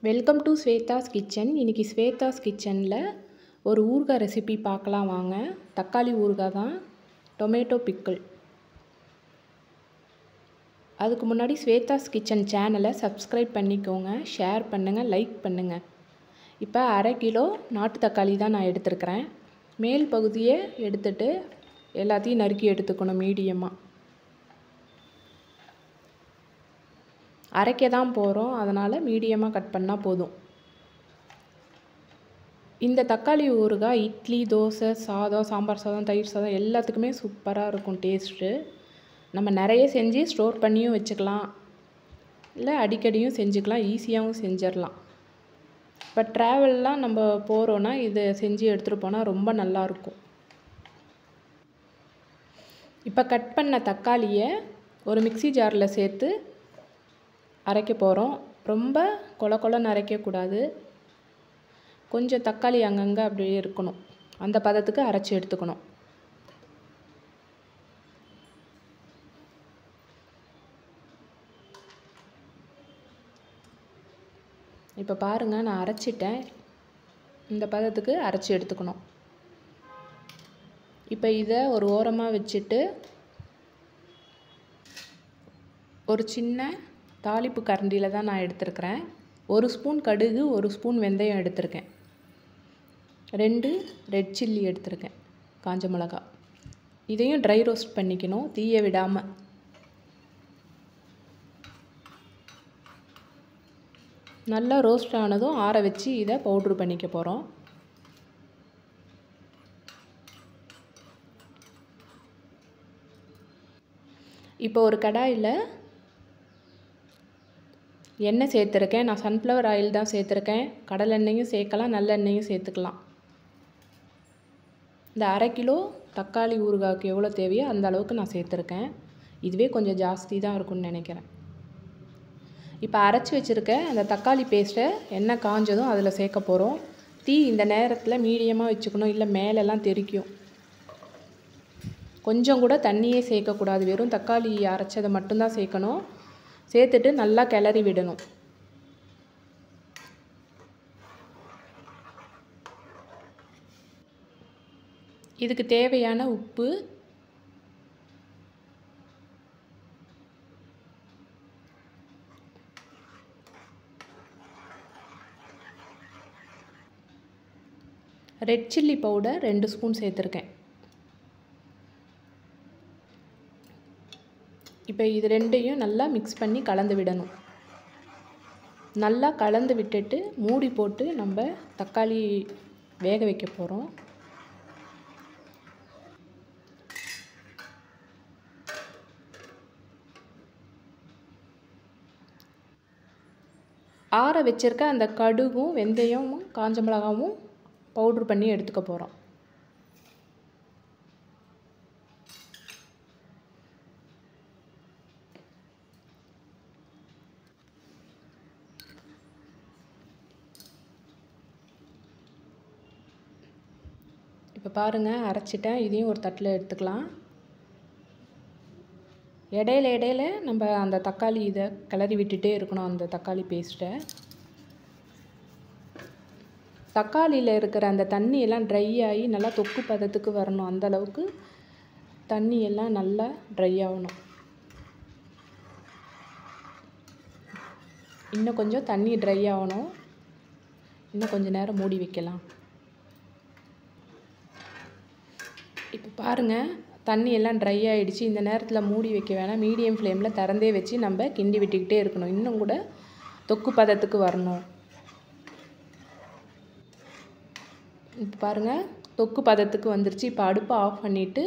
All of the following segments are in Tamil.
வெல்கம் டு ஸ்வேதாஸ் கிச்சன் இன்றைக்கி ஸ்வேதாஸ் கிச்சனில் ஒரு ஊறுகாய் ரெசிபி பார்க்கலாம் வாங்க தக்காளி ஊறுகாய் தான் டொமேட்டோ பிக்கிள் அதுக்கு முன்னாடி ஸ்வேதாஸ் கிச்சன் சேனலை சப்ஸ்கிரைப் பண்ணிக்கோங்க ஷேர் பண்ணுங்கள் லைக் பண்ணுங்கள் இப்போ அரை கிலோ நாட்டு தக்காளி தான் நான் எடுத்துருக்கிறேன் மேல் பகுதியை எடுத்துட்டு எல்லாத்தையும் நறுக்கி எடுத்துக்கணும் மீடியமாக அரைக்க தான் போகிறோம் அதனால் மீடியமாக கட் பண்ணால் போதும் இந்த தக்காளி ஊறுகாய் இட்லி தோசை சாதம் சாம்பார் சாதம் தயிர் சாதம் எல்லாத்துக்குமே சூப்பராக இருக்கும் டேஸ்ட்டு நம்ம நிறைய செஞ்சு ஸ்டோர் பண்ணியும் வச்சுக்கலாம் இல்லை அடிக்கடியும் செஞ்சுக்கலாம் ஈஸியாகவும் செஞ்சிடலாம் இப்போ ட்ராவல்லாம் நம்ம போகிறோன்னா இதை செஞ்சு எடுத்துகிட்டு போனால் ரொம்ப நல்லாயிருக்கும் இப்போ கட் பண்ண தக்காளியை ஒரு மிக்சி ஜாரில் சேர்த்து அரைக்க போகிறோம் ரொம்ப கொல கொலன்னு அரைக்கக்கூடாது கொஞ்சம் தக்காளி அங்கங்கே அப்படியே இருக்கணும் அந்த பதத்துக்கு அரைச்சி எடுத்துக்கணும் இப்போ பாருங்கள் நான் அரைச்சிட்டேன் இந்த பதத்துக்கு அரைச்சி எடுத்துக்கணும் இப்போ இதை ஒரு ஓரமாக வச்சுட்டு ஒரு சின்ன தாளிப்பு கரண்டியில் தான் நான் எடுத்திருக்கிறேன் ஒரு ஸ்பூன் கடுகு ஒரு ஸ்பூன் வெந்தயம் எடுத்திருக்கேன் ரெண்டு ரெட் சில்லி எடுத்திருக்கேன் காஞ்ச மிளகா இதையும் ட்ரை ரோஸ்ட் பண்ணிக்கணும் தீய விடாமல் நல்லா ரோஸ்ட் ஆனதும் ஆற வச்சு இதை பவுட்ரு பண்ணிக்க போகிறோம் இப்போ ஒரு கடாயில் எண்ணெய் சேர்த்துருக்கேன் நான் சன்ஃப்ளவர் ஆயில் தான் சேர்த்துருக்கேன் கடலெண்ணெயும் சேர்க்கலாம் நல்லெண்ணெயும் சேர்த்துக்கலாம் இந்த அரை கிலோ தக்காளி ஊறுகாய்க்கு எவ்வளோ தேவையோ அந்த அளவுக்கு நான் சேர்த்துருக்கேன் இதுவே கொஞ்சம் ஜாஸ்தி தான் இருக்கும்னு நினைக்கிறேன் இப்போ அரைச்சி வச்சுருக்க அந்த தக்காளி பேஸ்ட்டை எண்ணெய் காஞ்சதும் அதில் சேர்க்க போகிறோம் தீ இந்த நேரத்தில் மீடியமாக வச்சுக்கணும் இல்லை மேலெல்லாம் தெரிக்கும் கொஞ்சம் கூட தண்ணியே சேர்க்கக்கூடாது வெறும் தக்காளி அரைச்சதை மட்டும்தான் சேர்க்கணும் சேர்த்துட்டு நல்லா கிளறி விடணும் இதுக்கு தேவையான உப்பு ரெட் சில்லி பவுடர் ரெண்டு ஸ்பூன் சேர்த்துருக்கேன் இப்போ இது ரெண்டையும் நல்லா மிக்ஸ் பண்ணி கலந்து விடணும் நல்லா கலந்து விட்டுட்டு மூடி போட்டு நம்ம தக்காளி வேக வைக்க போகிறோம் ஆற வச்சிருக்க அந்த கடுகும் வெந்தயமும் காஞ்ச மிளகாவும் பவுட்ரு பண்ணி எடுத்துக்க போகிறோம் இப்போ பாருங்கள் அரைச்சிட்டேன் இதையும் ஒரு தட்டில் எடுத்துக்கலாம் இடையில இடையில நம்ம அந்த தக்காளி இதை கிளறி விட்டுட்டே இருக்கணும் அந்த தக்காளி பேஸ்ட்டை தக்காளியில் இருக்கிற அந்த தண்ணி எல்லாம் ட்ரை ஆகி நல்லா தொக்கு பதத்துக்கு வரணும் அந்த அளவுக்கு தண்ணி எல்லாம் நல்லா ட்ரை ஆகணும் இன்னும் கொஞ்சம் தண்ணி ட்ரை ஆகணும் இன்னும் கொஞ்சம் நேரம் மூடி வைக்கலாம் இப்போ பாருங்கள் தண்ணி எல்லாம் ட்ரை ஆகிடுச்சு இந்த நேரத்தில் மூடி வைக்க வேணாம் மீடியம் ஃப்ளேமில் திறந்தே வச்சு நம்ம கிண்டி விட்டுக்கிட்டே இருக்கணும் இன்னும் கூட தொக்கு பதத்துக்கு வரணும் இப்போ பாருங்கள் தொக்கு பதத்துக்கு வந்துருச்சு இப்போ அடுப்பை ஆஃப் பண்ணிவிட்டு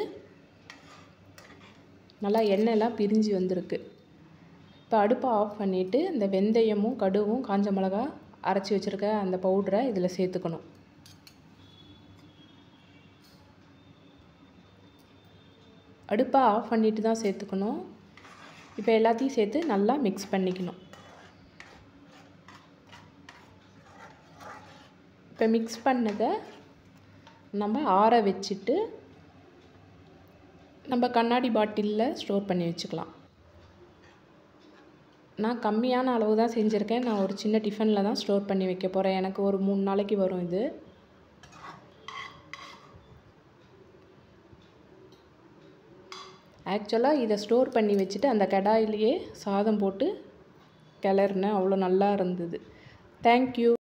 நல்லா எண்ணெயெல்லாம் பிரிஞ்சு வந்திருக்கு இப்போ அடுப்பை ஆஃப் பண்ணிவிட்டு இந்த வெந்தயமும் கடுவும் காஞ்ச மிளகா அரைச்சி வச்சுருக்க அந்த பவுடரை இதில் சேர்த்துக்கணும் அடுப்பை ஆஃப் பண்ணிட்டு தான் சேர்த்துக்கணும் இப்போ எல்லாத்தையும் சேர்த்து நல்லா மிக்ஸ் பண்ணிக்கணும் இப்போ மிக்ஸ் பண்ணதை நம்ம ஆற வச்சுட்டு நம்ம கண்ணாடி பாட்டிலில் ஸ்டோர் பண்ணி வச்சுக்கலாம் நான் கம்மியான அளவு தான் செஞ்சுருக்கேன் நான் ஒரு சின்ன டிஃபனில் தான் ஸ்டோர் பண்ணி வைக்க போகிறேன் எனக்கு ஒரு மூணு நாளைக்கு வரும் இது ஆக்சுவலாக இதை ஸ்டோர் பண்ணி வச்சுட்டு அந்த கடாயிலேயே சாதம் போட்டு கிளறினேன் அவ்வளோ நல்லா இருந்தது தேங்க்யூ